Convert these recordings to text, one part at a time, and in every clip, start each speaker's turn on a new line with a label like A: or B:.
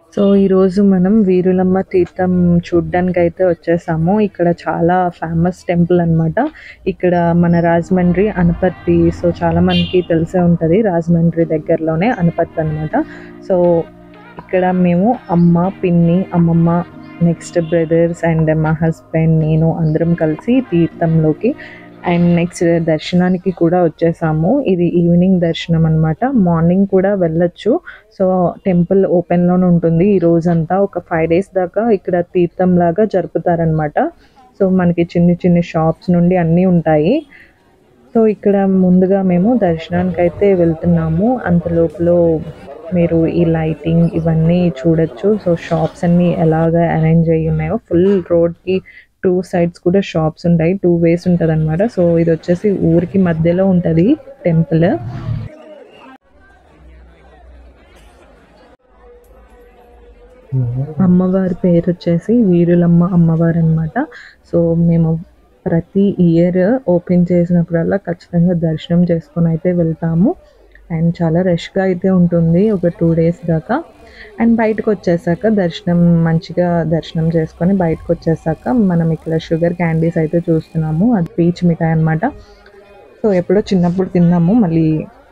A: so ఈరోజు మనం వీరులమ్మ తీర్థం చూడ్డానికి అయితే వచ్చేసాము ఇక్కడ చాలా ఫేమస్ టెంపుల్ అన్నమాట ఇక్కడ మన రాజమండ్రి అనపర్తి సో చాలా మందికి తెలిసే ఉంటుంది రాజమండ్రి దగ్గరలోనే అనపర్తి అన్నమాట సో ఇక్కడ మేము అమ్మ పిన్ని అమ్మమ్మ నెక్స్ట్ బ్రదర్స్ అండ్ మా హస్బెండ్ నేను అందరం కలిసి తీర్థంలోకి అండ్ నెక్స్ట్ దర్శనానికి కూడా వచ్చేసాము ఇది ఈవినింగ్ దర్శనం అన్నమాట మార్నింగ్ కూడా వెళ్ళొచ్చు సో టెంపుల్ ఓపెన్లోనే ఉంటుంది ఈ రోజంతా ఒక ఫైవ్ డేస్ దాకా ఇక్కడ తీర్థం లాగా జరుపుతారనమాట సో మనకి చిన్ని చిన్ని షాప్స్ నుండి అన్నీ ఉంటాయి సో ఇక్కడ ముందుగా మేము దర్శనానికి అయితే వెళ్తున్నాము అంత లోపల మీరు ఈ లైటింగ్ ఇవన్నీ చూడొచ్చు సో షాప్స్ అన్నీ ఎలాగ అరేంజ్ అయ్యి ఉన్నాయో ఫుల్ రోడ్కి టూ సైడ్స్ కూడా షాప్స్ ఉంటాయి టూ వేస్ ఉంటుంది అనమాట సో ఇది వచ్చేసి ఊరికి మధ్యలో ఉంటుంది టెంపుల్ అమ్మవారి పేరు వచ్చేసి వీరులమ్మ అమ్మవారు అనమాట సో మేము ప్రతి ఇయర్ ఓపెన్ చేసినప్పుడల్లా ఖచ్చితంగా దర్శనం చేసుకొని అయితే వెళ్తాము అండ్ చాలా రష్గా అయితే ఉంటుంది ఒక టూ డేస్ దాకా అండ్ బయటకు వచ్చేసాక దర్శనం మంచిగా దర్శనం చేసుకొని బయటకు వచ్చేసాక మనం ఇక్కడ షుగర్ క్యాండీస్ అయితే చూస్తున్నాము అది పీచ్ మిఠాయి అనమాట సో ఎప్పుడో చిన్నప్పుడు తిన్నాము మళ్ళీ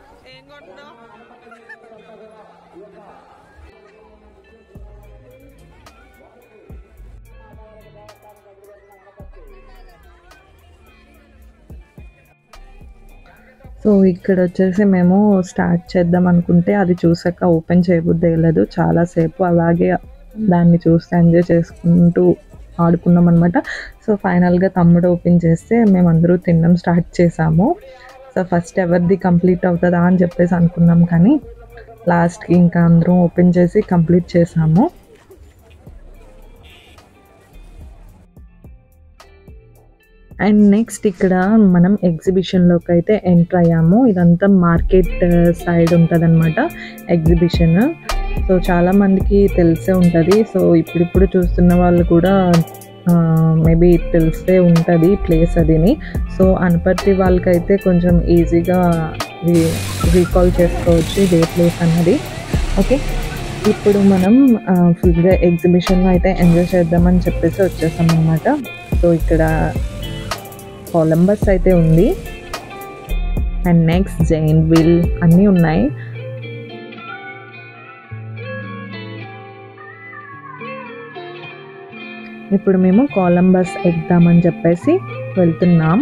A: సో ఇక్కడ వచ్చేసి మేము స్టార్ట్ చేద్దాం అనుకుంటే అది చూసాక ఓపెన్ చేయబుద్ధి వేయలేదు చాలాసేపు అలాగే దాన్ని చూస్తే ఎంజాయ్ చేసుకుంటూ ఆడుకున్నాం అనమాట సో ఫైనల్గా తమ్ముడు ఓపెన్ చేస్తే మేము అందరూ తినడం స్టార్ట్ చేసాము సో ఫస్ట్ ఎవరిది కంప్లీట్ అవుతుందా అని చెప్పేసి అనుకున్నాం కానీ లాస్ట్కి ఇంకా అందరం ఓపెన్ చేసి కంప్లీట్ చేసాము అండ్ నెక్స్ట్ ఇక్కడ మనం ఎగ్జిబిషన్లోకి అయితే ఎంటర్ అయ్యాము ఇదంతా మార్కెట్ సైడ్ ఉంటుంది అనమాట ఎగ్జిబిషన్ సో చాలా మందికి తెలిసే ఉంటుంది సో ఇప్పుడిప్పుడు చూస్తున్న వాళ్ళు కూడా మేబీ తెలిసే ఉంటుంది ప్లేస్ అదిని సో అనపర్తి వాళ్ళకైతే కొంచెం ఈజీగా రీకాల్ చేసుకోవచ్చు ఇదే ప్లేస్ అన్నది ఓకే ఇప్పుడు మనం ఫుల్గా ఎగ్జిబిషన్లో అయితే ఎంజాయ్ చేద్దామని చెప్పేసి వచ్చేసాం అనమాట సో ఇక్కడ కొలంబస్ అయితే ఉంది అండ్ నెక్స్ట్ జైన్ విల్ అన్నీ ఉన్నాయి ఇప్పుడు మేము కొలంబస్ ఎక్కుదామని చెప్పేసి వెళ్తున్నాం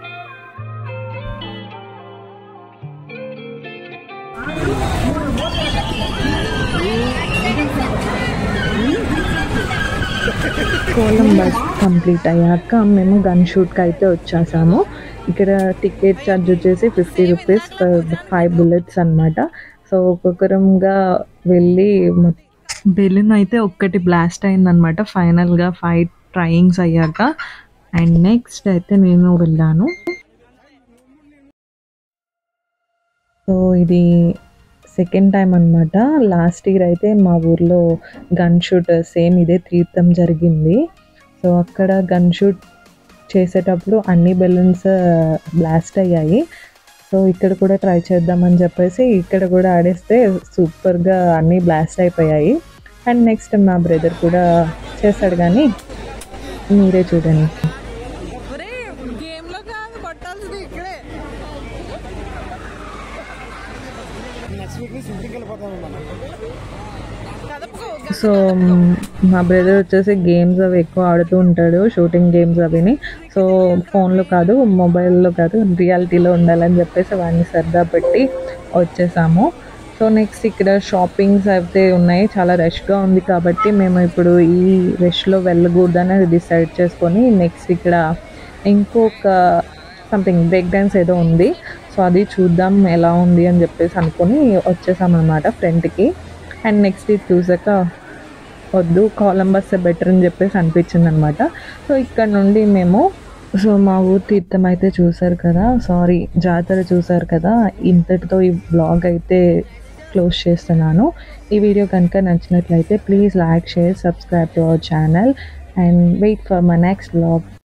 A: కొలంబస్ కంప్లీట్ అయ్యాక మేము గన్ షూట్కి అయితే వచ్చేసాము ఇక్కడ టికెట్ ఛార్జ్ వచ్చేసి ఫిఫ్టీ రూపీస్ ఫైవ్ బుల్లెట్స్ అనమాట సో ఒక్కొక్కరంగా వెళ్ళి బెలూన్ అయితే ఒక్కటి బ్లాస్ట్ అయిందనమాట ఫైనల్గా ఫైవ్ ట్రయింగ్స్ అయ్యాక అండ్ నెక్స్ట్ అయితే నేను వెళ్ళాను సో ఇది సెకండ్ టైం అనమాట లాస్ట్ ఇయర్ అయితే మా ఊర్లో గన్ షూట్ సేమ్ ఇదే తీర్థం జరిగింది సో అక్కడ గన్ షూట్ చేసేటప్పుడు అన్ని బెలూన్స్ బ్లాస్ట్ అయ్యాయి సో ఇక్కడ కూడా ట్రై చేద్దామని చెప్పేసి ఇక్కడ కూడా ఆడేస్తే సూపర్గా అన్నీ బ్లాస్ట్ అయిపోయాయి అండ్ నెక్స్ట్ మా బ్రదర్ కూడా చేశాడు కానీ మీరే చూడండి
B: గేమ్ లో కాదు కొట్టాల్సింది ఇక్కడే
C: నెక్స్ట్ వీక్ నుంచి ఇంటికి వెళ్ళిపోతాను
B: కదపకు
A: సో మా బ్రదర్ వచ్చేసి గేమ్స్ అవి ఎక్కువ ఆడుతూ ఉంటాడు షూటింగ్ గేమ్స్ అవిని సో ఫోన్లో కాదు మొబైల్లో కాదు రియాలిటీలో ఉండాలని చెప్పేసి వాడిని సరదా పెట్టి వచ్చేసాము సో నెక్స్ట్ ఇక్కడ షాపింగ్స్ అయితే ఉన్నాయి చాలా రష్గా ఉంది కాబట్టి మేము ఇప్పుడు ఈ రష్లో వెళ్ళకూడదని డిసైడ్ చేసుకొని నెక్స్ట్ ఇక్కడ ఇంకొక సంథింగ్ బ్రేక్ డాన్స్ ఏదో ఉంది సో అది చూద్దాం ఎలా ఉంది అని చెప్పేసి అనుకొని వచ్చేసాం అనమాట ఫ్రంట్కి అండ్ నెక్స్ట్ ఇది చూసాక వద్దు కొలంబస్ బెటర్ అని చెప్పేసి అనిపించింది అనమాట సో ఇక్కడ నుండి మేము సో మా ఊరు తీర్థం అయితే చూసారు కదా సారీ జాతర చూసారు కదా ఇంతటితో ఈ బ్లాగ్ అయితే క్లోజ్ చేస్తున్నాను ఈ వీడియో కనుక నచ్చినట్లయితే please like share subscribe to our channel and wait for my next blog